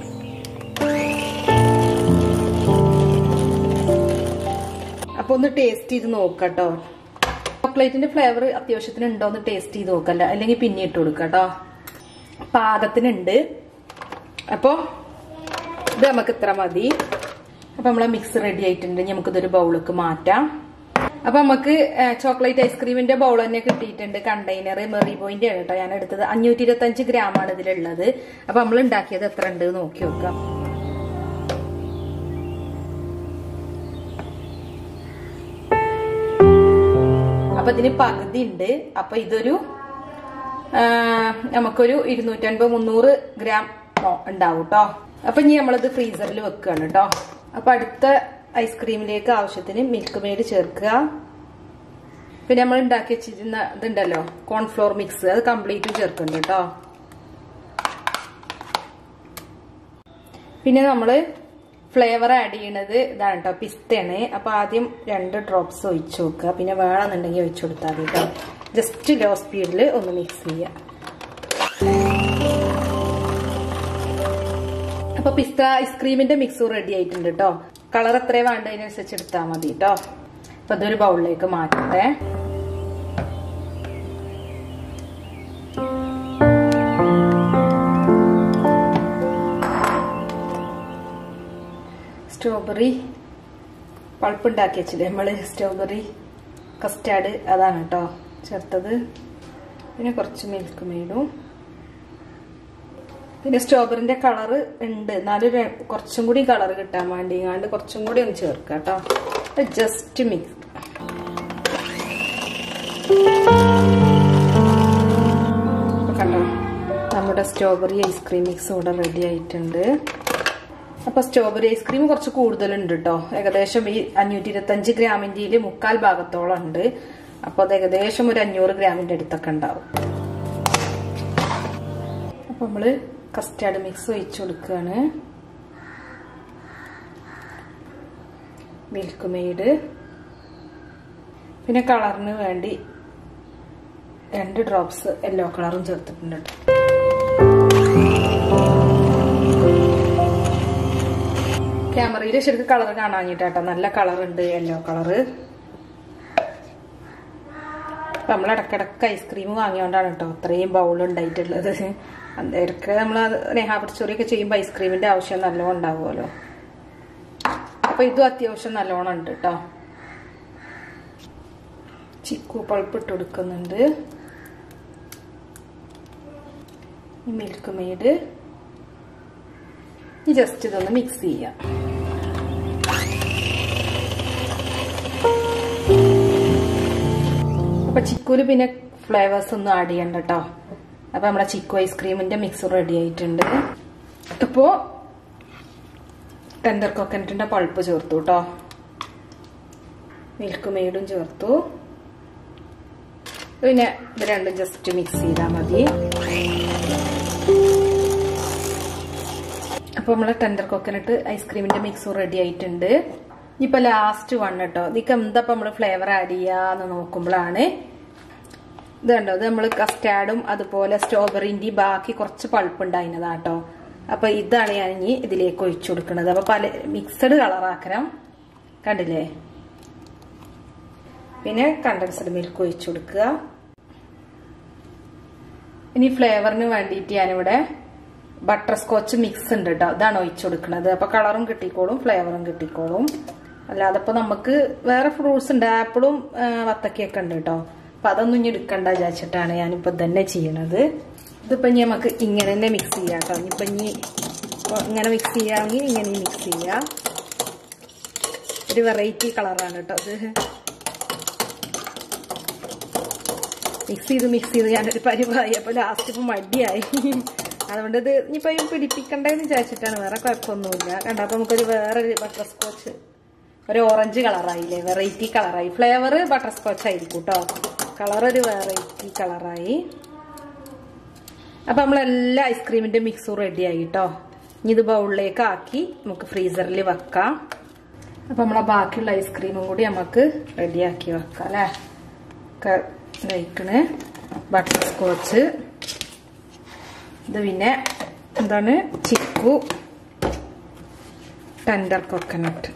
അപ്പൊ ഒന്ന് ടേസ്റ്റ് ചെയ്ത് നോക്കട്ടോ ചോക്ലേറ്റിന്റെ ഫ്ലേവർ അത്യാവശ്യത്തിന് ഉണ്ടോ എന്ന് ടേസ്റ്റ് ചെയ്ത് നോക്കല്ല അല്ലെങ്കിൽ പിന്നെ ഇട്ട് കൊടുക്കാം കേട്ടോ പാകത്തിനുണ്ട് അപ്പോ ഇത് നമുക്ക് ഇത്ര മതി അപ്പൊ നമ്മളെ മിക്സ് റെഡി ആയിട്ടുണ്ട് ഇനി നമുക്കിതൊരു ബൗളിലേക്ക് മാറ്റാം അപ്പൊ നമുക്ക് ചോക്ലേറ്റ് ഐസ്ക്രീമിന്റെ ബൗൾ തന്നെ കിട്ടിയിട്ടുണ്ട് കണ്ടെയ്നർ മെറി പോയിന്റ് ആണ് കേട്ടോ ഞാൻ എടുത്തത് അഞ്ഞൂറ്റി ഇരുപത്തി അഞ്ച് ഗ്രാം ആണ് ഇതിലുള്ളത് അപ്പൊ നമ്മൾ ഉണ്ടാക്കിയത് എത്ര ഉണ്ട് നോക്കി നോക്കാം അപ്പൊ ഇതിന് പകുതി ഉണ്ട് അപ്പൊ ഇതൊരു നമുക്കൊരു ഇരുന്നൂറ്റൻപത് മുന്നൂറ് ഗ്രാം ഉണ്ടാവും കേട്ടോ അപ്പൊ ഇനി നമ്മളിത് ഫ്രീസറിൽ വെക്കുകയാണ് കേട്ടോ അപ്പൊ അടുത്ത ഐസ്ക്രീമിലേക്ക് ആവശ്യത്തിന് മിൽക്ക് മെയ്ഡ് ചേർക്കുക പിന്നെ നമ്മൾ ഉണ്ടാക്കി വെച്ചിരുന്ന ഇതുണ്ടല്ലോ കോൺഫ്ലോർ മിക്സ് അത് കംപ്ലീറ്റും ചേർക്കുന്നുണ്ട് കേട്ടോ പിന്നെ നമ്മള് ഫ്ലേവർ ആഡ് ചെയ്യണത് ഇതാണ് കേട്ടോ പിസ്തയാണ് അപ്പൊ ആദ്യം രണ്ട് ഡ്രോപ്സ് ഒഴിച്ചു നോക്കുക പിന്നെ വേണമെന്നുണ്ടെങ്കിൽ ഒഴിച്ചു കൊടുത്താൽ മതി കേട്ടോ ജസ്റ്റ് ലോ സ്പീഡിൽ ഒന്ന് മിക്സ് ചെയ്യുക അപ്പൊ പിസ്ത ഐസ്ക്രീമിന്റെ മിക്സും റെഡി ആയിട്ടുണ്ട് കേട്ടോ കളർ എത്രയും വേണ്ടതിനനുസരിച്ച് എടുത്താൽ മതി കേട്ടോ അപ്പൊ ഇതൊരു ബൗളിലേക്ക് മാറ്റട്ടെ സ്ട്രോബെറി പൾപ്പ് ഉണ്ടാക്കി വെച്ചില്ലേ നമ്മള് സ്ട്രോബെറി കസ്റ്റാർഡ് അതാണ് കേട്ടോ ചേർത്തത് പിന്നെ കുറച്ച് മിൽക്ക് മെയ്ഡും പിന്നെ സ്ട്രോബെറിന്റെ കളർ ഉണ്ട് എന്നാലും കുറച്ചും കൂടി കളർ കിട്ടാൻ വേണ്ടി ഇങ്ങാണ്ട് കുറച്ചും കൂടി ഒന്ന് ചേർക്കാം കേട്ടോ ജസ്റ്റ് മിക്സ് കണ്ടോ നമ്മുടെ സ്ട്രോബെറി ഐസ്ക്രീം മിക്സ് ഇവിടെ റെഡി ആയിട്ടുണ്ട് അപ്പൊ സ്ട്രോബെറി ഐസ്ക്രീം കുറച്ച് കൂടുതലുണ്ട് കേട്ടോ ഏകദേശം ഈ അഞ്ഞൂറ്റി ഇരുപത്തഞ്ച് ഗ്രാമിന്റെ മുക്കാൽ ഭാഗത്തോളം ഉണ്ട് അപ്പൊ അത് ഏകദേശം ഒരു അഞ്ഞൂറ് ഗ്രാമിന്റെ അടുത്തൊക്കെ ഉണ്ടാവും അപ്പൊ നമ്മള് കസ്റ്റാർഡ് മിക്സ് ഒഴിച്ചു കൊടുക്കുകയാണ് മിൽക്ക് മെയ്ഡ് പിന്നെ കളറിന് വേണ്ടി രണ്ട് ഡ്രോപ്സ് യെല്ലോ കളറും ചേർത്തിട്ടുണ്ട് ക്യാമറയിൽ ശരിക്കും കളർ കാണാഞ്ഞിട്ടാട്ടോ നല്ല കളർ ഉണ്ട് യെല്ലോ കളറ് നമ്മൾ ഇടക്കിടക്ക് ഐസ്ക്രീം വാങ്ങിയോണ്ടാണ് കേട്ടോ അത്രയും ബൗൾ ഉണ്ടായിട്ടുള്ളത് ഇടയ്ക്ക് നമ്മൾ നെഹാപർച്ചോറിയൊക്കെ ചെയ്യുമ്പോൾ ഐസ്ക്രീമിന്റെ ആവശ്യം നല്ലോണം ഉണ്ടാവുമല്ലോ അപ്പൊ ഇതും അത്യാവശ്യം നല്ലോണം ഉണ്ട് കേട്ടോ ചിക്കു പൾപ്പ് ഇട്ട് കൊടുക്കുന്നുണ്ട് മിൽക്ക് മെയ്ഡ് ജസ്റ്റ് ഇതൊന്ന് മിക്സ് ചെയ്യാം അപ്പൊ ചിക്കൂര് പിന്നെ ഫ്ലേവേഴ്സ് ഒന്നും ആഡ് ചെയ്യണ്ട കേട്ടോ അപ്പൊ നമ്മളെ ചിക്കു ഐസ്ക്രീമിന്റെ മിക്സ് റെഡി ആയിട്ടുണ്ട് ഇപ്പോ ടെൻഡർ കോക്കനറ്റിന്റെ പൾപ്പ് ചേർത്തു കേട്ടോ മിൽക്ക് മെയ്ഡും ചേർത്തു പിന്നെ ഇത് രണ്ടും ജസ്റ്റ് മിക്സ് ചെയ്താൽ മതി അപ്പൊ നമ്മളെ ടെൻഡർ കോക്കനട്ട് ഐസ്ക്രീമിന്റെ മിക്സും റെഡി ആയിട്ടുണ്ട് ഇപ്പൊ ലാസ്റ്റ് വൺ കേട്ടോ ഇതിക്ക് എന്താ നമ്മള് ഫ്ലേവർ ആഡ് ചെയ്യാന്ന് നോക്കുമ്പോഴാണ് ഇത് കണ്ടോ ഇത് നമ്മൾ കസ്റ്റാർഡും അതുപോലെ സ്ട്രോബെറിന്റെ ബാക്കി കുറച്ച് പൾപ്പ് ഉണ്ടായിരുന്നതാട്ടോ അപ്പൊ ഇതാണ് ഞാൻ ഇനി ഇതിലേക്ക് ഒഴിച്ചു കൊടുക്കുന്നത് അപ്പൊ പല മിക്സഡ് കളറാക്കണം കണ്ടില്ലേ പിന്നെ കണ്ടൻസ്ഡ് മിൽക്ക് ഒഴിച്ചു കൊടുക്കുക ഇനി ഫ്ലേവറിന് വേണ്ടിയിട്ട് ഞാനിവിടെ ബട്ടർ സ്കോച്ച് മിക്സ് ഉണ്ട് കേട്ടോ ഇതാണ് ഒഴിച്ചു കൊടുക്കുന്നത് അപ്പൊ കളറും കിട്ടിക്കോളും ഫ്ലേവറും കിട്ടിക്കോളും അല്ലാതെ ഇപ്പൊ നമുക്ക് വേറെ ഫ്രൂട്ട്സ് ഉണ്ട് ആപ്പിളും വത്തക്കയൊക്കെ ഉണ്ട് കേട്ടോ അപ്പൊ അതൊന്നും ഇനി എടുക്കണ്ട വിചാരിച്ചിട്ടാണ് ഞാനിപ്പോ തന്നെ ചെയ്യണത് ഇതിപ്പോ ഇനി നമുക്ക് ഇങ്ങനെ തന്നെ മിക്സ് ചെയ്യാം കേട്ടോ ഇനിയിപ്പൊ ഇനി ഇങ്ങനെ മിക്സ് ചെയ്യാമെങ്കിൽ ഇങ്ങനെ മിക്സ് ചെയ്യാം ഒരു വെറൈറ്റി കളറാണ് കേട്ടോ അത് മിക്സ് ചെയ്ത് മിക്സ് ചെയ്ത് ഞാനൊരു പരിപാടി അപ്പൊ ലാസ്റ്റ് ഇപ്പൊ മടിയായി അതുകൊണ്ട് ഇത് ഇനിയിപ്പോ പിടിപ്പിക്കണ്ടെന്ന് വിചാരിച്ചിട്ടാണ് വേറെ കുഴപ്പമൊന്നുമില്ല കണ്ടപ്പോ നമുക്കൊരു വേറൊരു ബട്ടർ സ്കോച്ച് ഒരു ഓറഞ്ച് കളറായില്ലേ വെറൈറ്റി കളറായി ഫ്ലേവർ ബട്ടർ സ്കോച്ച് ആയിരിക്കും കേട്ടോ കളർ ഒരു വെറൈറ്റി കളറായി അപ്പൊ നമ്മളെല്ലാ ഐസ്ക്രീമിന്റെ മിക്സും റെഡി ആയി കേട്ടോ ഇനി ഇത് ബൗളിലേക്ക് ആക്കി നമുക്ക് ഫ്രീസറിൽ വെക്കാം അപ്പൊ നമ്മളെ ബാക്കിയുള്ള ഐസ്ക്രീമും കൂടി നമുക്ക് റെഡിയാക്കി വെക്കാം അല്ലേ കഴിക്കണ് ബട്ടർ സ്കോച്ച് ഇത് പിന്നെ എന്താണ് ചിക്കു ടെൻഡർ കൊക്കനട്ട്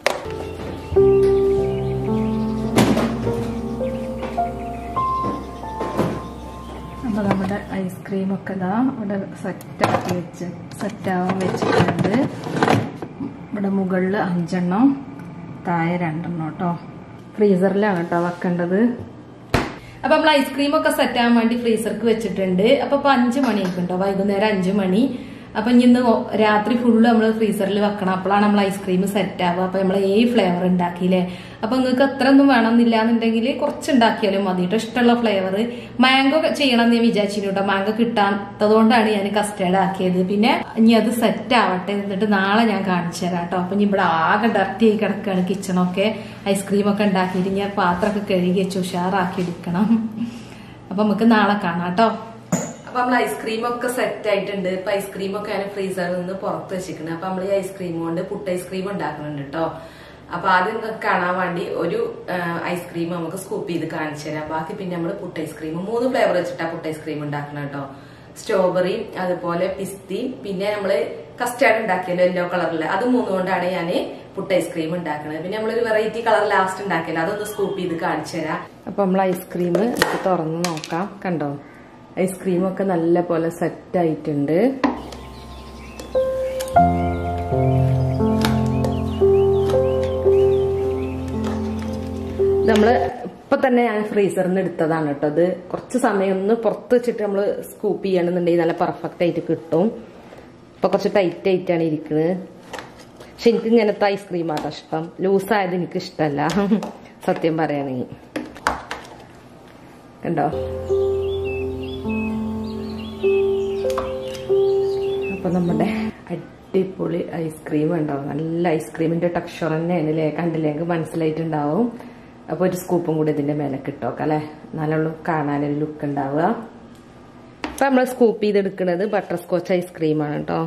അപ്പോൾ നമ്മുടെ ഐസ്ക്രീമൊക്കെ ഇതാ ഇവിടെ സെറ്റാക്കി വെച്ച് സെറ്റാവാൻ വെച്ചിട്ടുണ്ട് ഇവിടെ മുകളിൽ അഞ്ചെണ്ണം താഴെ രണ്ടെണ്ണം കേട്ടോ ഫ്രീസറിലാണ് കേട്ടോ വെക്കേണ്ടത് അപ്പൊ നമ്മൾ ഐസ്ക്രീം ഒക്കെ സെറ്റ് ആവാൻ വേണ്ടി ഫ്രീസർക്ക് വെച്ചിട്ടുണ്ട് അപ്പൊ ഇപ്പൊ അഞ്ചു മണിയൊക്കെ ഉണ്ടോ വൈകുന്നേരം അഞ്ചു മണി അപ്പൊ ഇനി ഇന്ന് രാത്രി ഫുള്ള് നമ്മൾ ഫ്രീസറിൽ വെക്കണം അപ്പോഴാണ് നമ്മൾ ഐസ്ക്രീം സെറ്റ് ആവുക അപ്പൊ നമ്മൾ ഏ ഫ്ലേവർ ഉണ്ടാക്കിയില്ലേ അപ്പൊ നിങ്ങൾക്ക് അത്ര ഒന്നും വേണമെന്നില്ല എന്നുണ്ടെങ്കിൽ കുറച്ച് ഉണ്ടാക്കിയാലും മതി കേട്ടോ ഇഷ്ടമുള്ള ഫ്ലേവർ മാംഗോ ചെയ്യണം എന്ന് ഞാൻ വിചാരിച്ചിരുന്നു കേട്ടോ മാംഗോ കിട്ടാത്തതുകൊണ്ടാണ് ഞാൻ കസ്റ്റേർഡ് ആക്കിയത് പിന്നെ ഇനി അത് സെറ്റ് ആവട്ടെ എന്നിട്ട് നാളെ ഞാൻ കാണിച്ചു തരാം കേട്ടോ അപ്പൊ ഇനി ഇവിടെ ആകെ ഡർട്ടി ആയി കിടക്കുകയാണ് കിച്ചണൊക്കെ ഐസ്ക്രീം ഒക്കെ ഉണ്ടാക്കിയിട്ട് ഞാൻ പാത്രമൊക്കെ കഴുകി വെച്ച് ഉഷാറാക്കി എടുക്കണം അപ്പൊ നമുക്ക് നാളെ കാണാം കേട്ടോ അപ്പൊ നമ്മൾ ഐസ്ക്രീം ഒക്കെ സെറ്റ് ആയിട്ടുണ്ട് ഇപ്പൊ ഐസ്ക്രീം ഒക്കെ ഞാൻ ഫ്രീസറിൽ നിന്ന് പുറത്ത് വെച്ചിരിക്കുന്നത് അപ്പൊ നമ്മൾ ഈ ഐസ്ക്രീം കൊണ്ട് പുട്ട് ഐസ്ക്രീം ഉണ്ടാക്കുന്നുണ്ട് കേട്ടോ അപ്പൊ ആദ്യം നിങ്ങൾക്ക് കാണാൻ വേണ്ടി ഒരു ഐസ്ക്രീം നമുക്ക് സ്കൂപ്പ് ചെയ്ത് കാണിച്ചു തരാം ബാക്കി പിന്നെ നമ്മൾ പുട്ട് ഐസ്ക്രീം മൂന്ന് ഫ്ലേവർ വെച്ചിട്ടാ പുട്ട് ഐസ്ക്രീം ഉണ്ടാക്കണം കേട്ടോ സ്ട്രോബെറി അതുപോലെ പിസ്തി പിന്നെ നമ്മള് കസ്റ്റാർഡ് ഉണ്ടാക്കിയല്ലോ യെല്ലോ കളറിൽ അത് മൂന്ന് കൊണ്ടാണ് ഞാൻ പുട്ട് ഐസ്ക്രീം ഉണ്ടാക്കുന്നത് പിന്നെ നമ്മളൊരു വെറൈറ്റി കളർ ലാസ്റ്റ് ഉണ്ടാക്കിയല്ലോ അതൊന്ന് സ്കൂപ്പ് ചെയ്ത് കാണിച്ചു തരാം അപ്പൊ നമ്മൾ ഐസ്ക്രീം തുറന്ന് നോക്കാം കണ്ടോ ഐസ്ക്രീം ഒക്കെ നല്ല പോലെ സെറ്റ് ആയിട്ടുണ്ട് നമ്മള് ഇപ്പൊ തന്നെ ഞാൻ ഫ്രീസറിൽ നിന്ന് എടുത്തതാണ് കേട്ടോ അത് കുറച്ച് സമയം ഒന്ന് പുറത്ത് വെച്ചിട്ട് നമ്മൾ സ്കൂപ്പ് ചെയ്യണമെന്നുണ്ടെങ്കിൽ നല്ല പെർഫെക്റ്റ് ആയിട്ട് കിട്ടും ഇപ്പൊ കുറച്ച് ടൈറ്റ് ആയിട്ടാണ് ഇരിക്കുന്നത് പക്ഷെ എനിക്ക് ഇങ്ങനത്തെ ഐസ്ക്രീം ആട്ടോ ഇഷ്ടം ലൂസായത് എനിക്ക് ഇഷ്ടമല്ല സത്യം പറയുകയാണെങ്കിൽ കണ്ടോ അപ്പൊ നമ്മുടെ അടിപൊളി ഐസ്ക്രീം ഉണ്ടാവും നല്ല ഐസ്ക്രീമിന്റെ ടെക്സ്ചർ തന്നെയാണ് അല്ലേ കണ്ടില്ലേ എനിക്ക് മനസ്സിലായിട്ടുണ്ടാവും അപ്പൊ ഒരു സ്കൂപ്പും കൂടി ഇതിന്റെ മേലെ കിട്ടോക്കെ അല്ലെ നല്ല കാണാനൊരു ലുക്ക് ഉണ്ടാവുക അപ്പൊ നമ്മൾ സ്കൂപ്പ് ചെയ്തെടുക്കുന്നത് ബട്ടർ സ്കോച്ച് ഐസ്ക്രീമാണ് കേട്ടോ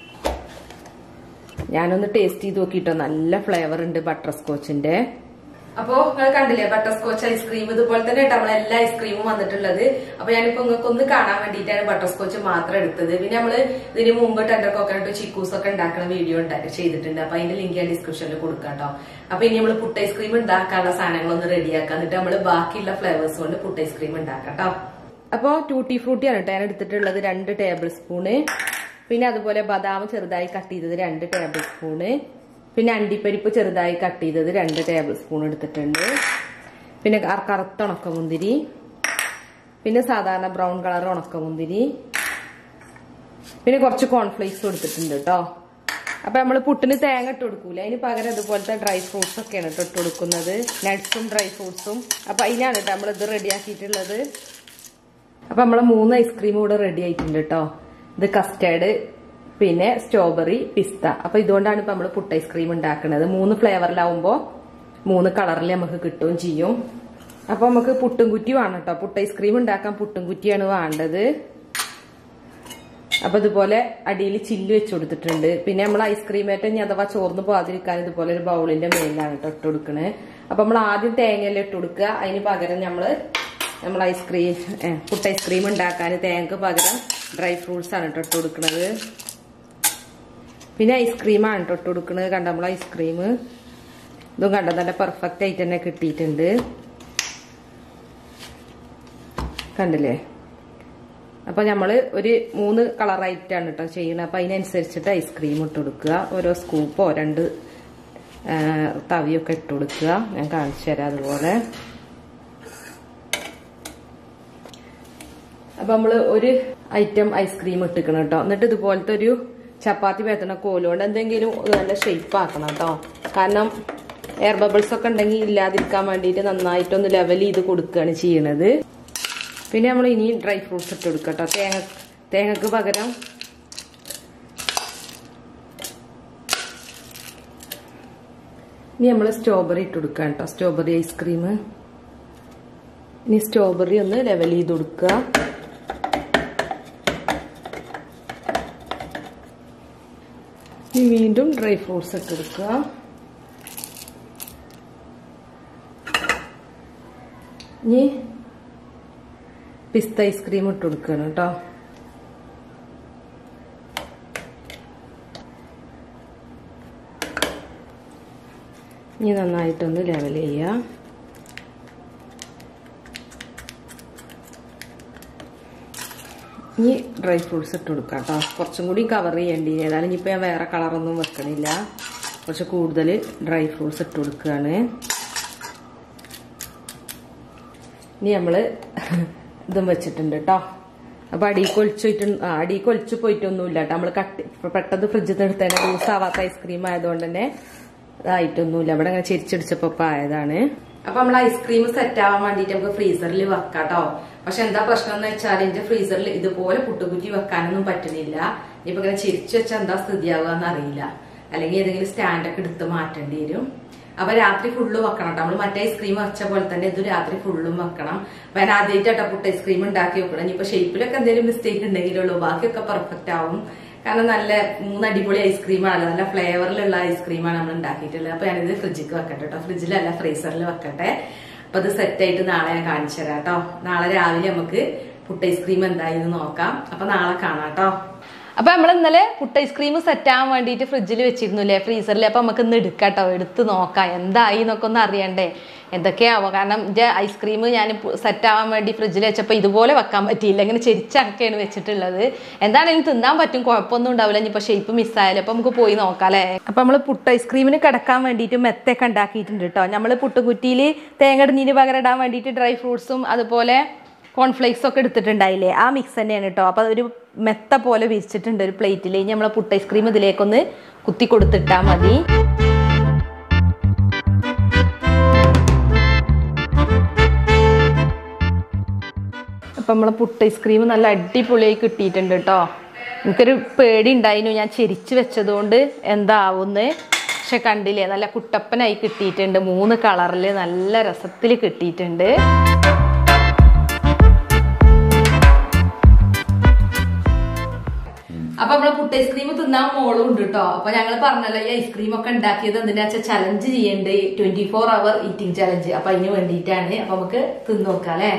ഞാനൊന്ന് ടേസ്റ്റ് ചെയ്ത് നോക്കിട്ടോ നല്ല ഫ്ലേവർ ഉണ്ട് ബട്ടർ സ്കോച്ചിന്റെ അപ്പോ നിങ്ങൾ കണ്ടില്ലേ ബട്ടർ സ്കോച്ച് ഐസ്ക്രീം ഇതുപോലെ തന്നെ കേട്ടോ നമ്മളെ എല്ലാ ഐസ്ക്രീമും വന്നിട്ടുള്ളത് അപ്പൊ ഞാനിപ്പോ നിങ്ങൾക്ക് ഒന്ന് കാണാൻ വേണ്ടിയിട്ടാണ് ബട്ടർ സ്കോച്ച് മാത്രം എടുത്തത് പിന്നെ നമ്മള് ഇതിന് മുമ്പ് ടെൻഡർ കോക്കനട്ട് ചിക്കൂസ് ഒക്കെ ഉണ്ടാക്കുന്ന വീഡിയോ ചെയ്തിട്ടുണ്ട് അപ്പൊ അതിന്റെ ലിങ്ക് ഞാൻ ഡിസ്ക്രിപ്ഷനിൽ കൊടുക്കാം കേട്ടോ അപ്പൊ ഇനി നമ്മൾ പുട്ട് ഐസ്ക്രീം ഉണ്ടാക്കാനുള്ള സാധനങ്ങളൊന്ന് റെഡിയാക്കാം എന്നിട്ട് നമ്മള് ബാക്കിയുള്ള ഫ്ലേവേഴ്സ് കൊണ്ട് പുട്ട് ഐസ്ക്രീം ഉണ്ടാക്കാം കേട്ടോ അപ്പോ ടൂട്ടി ഫ്രൂട്ടിയാണ് കേട്ടോ ഞാൻ എടുത്തിട്ടുള്ളത് രണ്ട് ടേബിൾ സ്പൂണ് പിന്നെ അതുപോലെ ബദാം ചെറുതായി കട്ട് ചെയ്തത് രണ്ട് ടേബിൾ സ്പൂണ് പിന്നെ അണ്ടിപ്പരിപ്പ് ചെറുതായി കട്ട് ചെയ്തത് രണ്ട് ടേബിൾ സ്പൂൺ എടുത്തിട്ടുണ്ട് പിന്നെ കറുത്ത ഉണക്കമുന്തിരി പിന്നെ സാധാരണ ബ്രൗൺ കളർ ഉണക്കമുന്തിരി പിന്നെ കുറച്ച് കോൺഫ്ലേക്സ് എടുത്തിട്ടുണ്ട് കേട്ടോ അപ്പൊ നമ്മൾ പുട്ടിന് തേങ്ങ ഇട്ട് കൊടുക്കൂല അതിന് പകരം ഇതുപോലത്തെ ഡ്രൈ ഫ്രൂട്ട്സ് ഒക്കെയാണ് കേട്ടോ ഇട്ട് കൊടുക്കുന്നത് നട്ട്സും ഡ്രൈ ഫ്രൂട്ട്സും അപ്പൊ അതിനാണ് കേട്ടോ നമ്മൾ ഇത് റെഡിയാക്കിയിട്ടുള്ളത് അപ്പൊ നമ്മളെ മൂന്ന് ഐസ്ക്രീം ഇവിടെ റെഡി ആയിട്ടുണ്ട് കേട്ടോ ഇത് കസ്റ്റേർഡ് പിന്നെ സ്ട്രോബെറി പിസ്ത അപ്പൊ ഇതുകൊണ്ടാണ് ഇപ്പൊ നമ്മൾ പുട്ട് ഐസ്ക്രീം ഉണ്ടാക്കുന്നത് മൂന്ന് ഫ്ലേവറിലാവുമ്പോ മൂന്ന് കളറിൽ നമുക്ക് കിട്ടുകയും ചെയ്യും അപ്പൊ നമുക്ക് പുട്ടും കുറ്റി വേണം കേട്ടോ പുട്ട് ഐസ്ക്രീം ഉണ്ടാക്കാൻ പുട്ടും കുറ്റിയാണ് വേണ്ടത് അപ്പൊ ഇതുപോലെ അടിയിൽ ചില്ല് വെച്ച് കൊടുത്തിട്ടുണ്ട് പിന്നെ നമ്മൾ ഐസ്ക്രീം ഏറ്റവും ഇനി അഥവാ ചോർന്ന് പോകാതിരിക്കാൻ ഇതുപോലെ ഒരു ബൗളിന്റെ മേലിലാണ് കേട്ടോ ഇട്ട് കൊടുക്കണത് അപ്പൊ നമ്മൾ ആദ്യം തേങ്ങയെല്ലാം ഇട്ട് കൊടുക്കുക അതിന് പകരം നമ്മള് നമ്മൾ ഐസ്ക്രീം പുട്ട് ഐസ്ക്രീം ഉണ്ടാക്കാൻ തേങ്ങക്ക് പകരം ഡ്രൈ ഫ്രൂട്ട്സ് ആണ് കേട്ടോ ഇട്ട് കൊടുക്കുന്നത് പിന്നെ ഐസ്ക്രീമാണ് കേട്ടോ ഇട്ട് കൊടുക്കുന്നത് കണ്ട നമ്മൾ ഐസ്ക്രീം ഇതും കണ്ട നല്ല പെർഫെക്റ്റ് ആയിട്ട് തന്നെ കിട്ടിയിട്ടുണ്ട് കണ്ടില്ലേ അപ്പൊ നമ്മള് ഒരു മൂന്ന് കളറായിട്ടാണ് കേട്ടോ ചെയ്യുന്നത് അപ്പൊ അതിനനുസരിച്ചിട്ട് ഐസ്ക്രീം ഇട്ട് കൊടുക്കുക ഓരോ സ്കൂപ്പോ രണ്ട് ആ, തവിയൊക്കെ ഇട്ട് കൊടുക്കുക ഞാൻ കാണിച്ചു തരാം അതുപോലെ അപ്പൊ നമ്മള് ഒരു ഐറ്റം ഐസ്ക്രീം ഇട്ടിക്കണം കേട്ടോ എന്നിട്ട് ഇതുപോലത്തെ ഒരു ചപ്പാത്തി പരത്തണ കോലുകൊണ്ട് എന്തെങ്കിലും ഒരു നല്ല ഷേപ്പ് ആക്കണം കേട്ടോ കാരണം എയർ ബബിൾസ് ഒക്കെ ഉണ്ടെങ്കിൽ ഇല്ലാതിരിക്കാൻ വേണ്ടിയിട്ട് നന്നായിട്ടൊന്ന് ലെവൽ ചെയ്ത് കൊടുക്കുകയാണ് ചെയ്യണത് പിന്നെ നമ്മൾ ഇനി ഡ്രൈ ഫ്രൂട്ട്സ് ഇട്ട് കൊടുക്കാം കേട്ടോ തേങ്ങ തേങ്ങക്ക് പകരം ഇനി നമ്മൾ സ്ട്രോബെറി ഇട്ട് കൊടുക്കാം കേട്ടോ സ്ട്രോബെറി ഐസ്ക്രീം ഇനി സ്ട്രോബെറി ഒന്ന് ലെവൽ ചെയ്ത് കൊടുക്കുക ഇനി വീണ്ടും ഡ്രൈ ഫ്രൂട്ട്സ് ഇട്ട് കൊടുക്കുക ഇനി പിസ്ത ഐസ്ക്രീം ഇട്ട് കൊടുക്കുകയാണ് കേട്ടോ ഇനി നന്നായിട്ടൊന്ന് ലെവൽ ചെയ്യുക ഇനി ഡ്രൈ ഫ്രൂട്ട്സ് ഇട്ട് കൊടുക്കാം കേട്ടോ കുറച്ചും കൂടി കവർ ചെയ്യേണ്ടി ഏതായാലും ഇനിയിപ്പോൾ ഞാൻ വേറെ കളറൊന്നും വെക്കണില്ല കുറച്ച് കൂടുതൽ ഡ്രൈ ഫ്രൂട്ട്സ് ഇട്ട് കൊടുക്കുകയാണ് ഇനി നമ്മള് ഇതും വെച്ചിട്ടുണ്ട് കേട്ടോ അപ്പൊ അടി കൊളിച്ചിട്ട് അടി കൊളിച്ചു പോയിട്ടൊന്നുമില്ല കേട്ടോ നമ്മള് കട്ടി പെട്ടെന്ന് ഫ്രിഡ്ജിൽ നിന്ന് എടുത്തതിന് ലൂസ് ആവാത്ത ഐസ്ക്രീം ആയതുകൊണ്ട് തന്നെ ഇതായിട്ടൊന്നുമില്ല ഇവിടെ അങ്ങനെ ചെരിച്ചടിച്ചപ്പോ ഇപ്പൊ ആയതാണ് അപ്പൊ നമ്മൾ ഐസ്ക്രീം സെറ്റ് ആവാൻ വേണ്ടിട്ട് നമുക്ക് ഫ്രീസറിൽ വെക്കാം കേട്ടോ പക്ഷെ എന്താ പ്രശ്നം എന്ന് വെച്ചാൽ എന്റെ ഫ്രീസറിൽ ഇതുപോലെ പുട്ടുകുറ്റി വെക്കാനൊന്നും പറ്റുന്നില്ല ഇനിയിപ്പോ ഇങ്ങനെ ചിരിച്ചു വെച്ചാൽ എന്താ സ്ഥിതിയാവുക എന്നറിയില്ല അല്ലെങ്കിൽ ഏതെങ്കിലും സ്റ്റാൻഡൊക്കെ എടുത്ത് മാറ്റേണ്ടി വരും അപ്പൊ രാത്രി ഫുള്ള് വെക്കണം കേട്ടോ നമ്മൾ മറ്റേ ഐസ്ക്രീം വെച്ച പോലെ തന്നെ ഇത് രാത്രി ഫുള്ളും വെക്കണം അപ്പൊ ഞാൻ ആദ്യമായിട്ടാട്ടോ പുട്ട് ഐസ്ക്രീം ഉണ്ടാക്കി വെക്കണം ഇനിയിപ്പോ ഷേപ്പിലൊക്കെ എന്തെങ്കിലും മിസ്റ്റേക്ക് ഉണ്ടെങ്കിലുള്ളൂ ബാക്കിയൊക്കെ പെർഫെക്റ്റ് ആവും കാരണം നല്ല മൂന്ന് അടിപൊളി ഐസ്ക്രീമാണ് നല്ല ഫ്ലേവറിലുള്ള ഐസ്ക്രീമാണ് നമ്മൾ ഉണ്ടാക്കിയിട്ടുള്ളത് അപ്പൊ ഞാനിത് ഫ്രിഡ്ജിക്ക് വെക്കട്ടെ കേട്ടോ ഫ്രിഡ്ജിലല്ല ഫ്രീസറിൽ വെക്കട്ടെ അപ്പൊ അത് സെറ്റ് ആയിട്ട് നാളെ ഞാൻ കാണിച്ചു തരാം കേട്ടോ നാളെ രാവിലെ നമുക്ക് പുട്ട് ഐസ്ക്രീം എന്തായെന്ന് നോക്കാം അപ്പൊ നാളെ കാണാം കേട്ടോ അപ്പൊ നമ്മൾ ഇന്നലെ പുട്ട് ഐസ്ക്രീം സെറ്റ് ആവാൻ വേണ്ടിയിട്ട് ഫ്രിഡ്ജിൽ വെച്ചിരുന്നില്ലേ ഫ്രീസറിൽ അപ്പൊ നമുക്ക് ഇന്ന് എടുക്കാം കേട്ടോ എടുത്ത് നോക്കാം എന്തായി എന്നൊക്കെ ഒന്ന് അറിയണ്ടേ എന്തൊക്കെയാവോ കാരണം എൻ്റെ ഐസ്ക്രീം ഞാൻ സെറ്റ് ആവാൻ വേണ്ടി ഫ്രിഡ്ജിൽ വെച്ചപ്പോൾ ഇതുപോലെ വെക്കാൻ പറ്റിയില്ല ഇങ്ങനെ ചെരിച്ചടക്കെയാണ് വെച്ചിട്ടുള്ളത് എന്താണെങ്കിലും തിന്നാൻ പറ്റും കുഴപ്പമൊന്നും ഉണ്ടാവില്ല ഇനിയിപ്പോൾ ഷേപ്പ് മിസ്സായാലും അപ്പോൾ നമുക്ക് പോയി നോക്കാം അല്ലേ അപ്പോൾ നമ്മൾ പുട്ട് ഐസ്ക്രീമിന് കിടക്കാൻ വേണ്ടിയിട്ട് മെത്തൊക്കെ ഉണ്ടാക്കിയിട്ടുണ്ട് കേട്ടോ നമ്മൾ പുട്ടുകുറ്റിയിൽ തേങ്ങ ഇടുന്നതിന് പകരം ഇടാൻ വേണ്ടിയിട്ട് ഡ്രൈ ഫ്രൂട്ട്സും അതുപോലെ കോൺഫ്ലേക്സ് ഒക്കെ എടുത്തിട്ടുണ്ടായില്ലേ ആ മിക്സ് തന്നെയാണ് കേട്ടോ അപ്പോൾ ഒരു മെത്ത പോലെ വിരിച്ചിട്ടുണ്ട് ഒരു പ്ലേറ്റിൽ ഇനി നമ്മൾ പുട്ട് ഐസ്ക്രീം ഇതിലേക്കൊന്ന് കുത്തി കൊടുത്തിട്ടാൽ മതി അപ്പം നമ്മളെ പുട്ട് ഐസ്ക്രീം നല്ല അടിപൊളിയായി കിട്ടിയിട്ടുണ്ട് കേട്ടോ എനിക്കൊരു പേടി ഉണ്ടായിരുന്നു ഞാൻ ചെരിച്ച് വെച്ചതുകൊണ്ട് എന്താവുന്ന് പക്ഷെ കണ്ടില്ലേ നല്ല കുട്ടപ്പനായി കിട്ടിയിട്ടുണ്ട് മൂന്ന് കളറിൽ നല്ല രസത്തിൽ കിട്ടിയിട്ടുണ്ട് അപ്പൊ നമ്മള് പുട്ട് ഐസ്ക്രീം തിന്നാൻ മോളും ഉണ്ട് കേട്ടോ അപ്പൊ ഞങ്ങൾ പറഞ്ഞല്ലോ ഈ ഐസ്ക്രീം ഒക്കെ ഉണ്ടാക്കിയത് എന്തിനാ വെച്ചാൽ ചലഞ്ച് ചെയ്യണ്ട് twenty four hour eating challenge അപ്പൊ അതിന് വേണ്ടിയിട്ടാണ് അപ്പൊ നമുക്ക് തിന്നു നോക്കാം അല്ലേ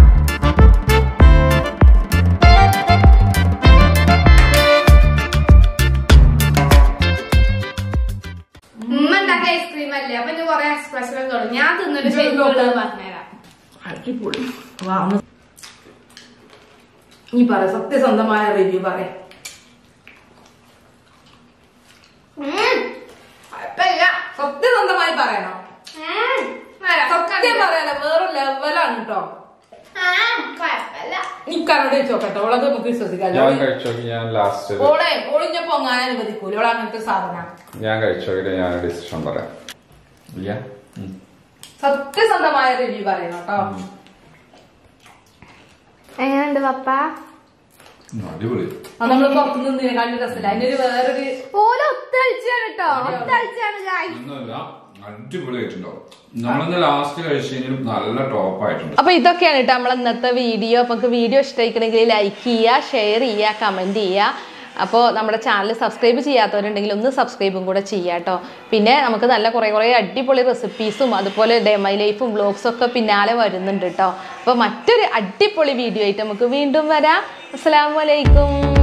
ഉമ്മ ഉണ്ടാക്കിയ ഐസ്ക്രീം അല്ലേ അപ്പൊ ഇനി കൊറേ എക്സ്പ്രഷൻ തുടങ്ങി ഞാൻ തിന്നിട്ട് ശരിക്കുള്ളത് പറഞ്ഞുതരാം അടിപൊളി വാ ഒന്ന് നീ പറ സത്യസന്ധമായ റിവ്യൂ പറ ഉം. കുഴപ്പമില്ല സത്യസന്ധമായി പറയണം ഉം. വരാം. സത്യം പറയാലോ വേറെ ലെവലാണ് കേട്ടോ ആ കുഴപ്പമില്ല നിക്കാനോട് ചോദിച്ചു നോക്കട്ടെ ഓളത് നമുക്ക് വിശ്വസിക്കാം ഞാൻ കഴിച്ചോ ഞാൻ ലാസ്റ്റ് ഓളെ ഓളിഞ്ഞ പൊങ്ങാൻ അനുവദിക്കൂല ഓള അങ്ങനത്തെ സാധന ഞാൻ കഴിച്ചോക്കിട്ട് ഞാൻ ഡിസിഷൻ പറയാം ഇല്ല ഉം. സത്യസന്ധമായ റിവ്യൂ പറയണം കേട്ടോ എങ്ങനെയുണ്ട് പപ്പ ഉം, അടിപൊളി അത് നമ്മള് പുറത്തു നിന്നതിനെക്കാളും രസമില്ല അതിന്റെ ഒരു വേറൊരു ഓല ഒത്തളിച്ചാണ് കേട്ടോ ഒത്തളിച്ചാണ് guys. ഒന്നുമില്ല അടിപൊളിയായിട്ടുണ്ടാവും നമ്മളിന്ന് ലാസ്റ്റ് കഴിച്ചതിനും നല്ല ടോപ്പ് ആയിട്ടുണ്ട് അപ്പൊ ഇതൊക്കെയാണ് കേട്ടോ നമ്മളെ ഇന്നത്തെ വീഡിയോ അപ്പൊ നമുക്ക് വീഡിയോ ഇഷ്ടമായിക്കണമെങ്കിൽ ലൈക്ക് ചെയ്യുക ഷെയർ ചെയ്യുക കമന്റ് ചെയ്യുക അപ്പോൾ നമ്മുടെ ചാനൽ സബ്സ്ക്രൈബ് ചെയ്യാത്തവരുണ്ടെങ്കിൽ ഒന്ന് സബ്സ്ക്രൈബും കൂടെ ചെയ്യുക കേട്ടോ പിന്നെ നമുക്ക് നല്ല കുറേ കുറേ അടിപൊളി റെസിപ്പീസും അതുപോലെ ഡെമൈ ലൈഫും വ്ളോഗ്സും ഒക്കെ പിന്നാലെ വരുന്നുണ്ട് കേട്ടോ അപ്പോൾ മറ്റൊരു അടിപൊളി വീഡിയോ ആയിട്ട് നമുക്ക് വീണ്ടും വരാം അസ്സാം വലൈക്കും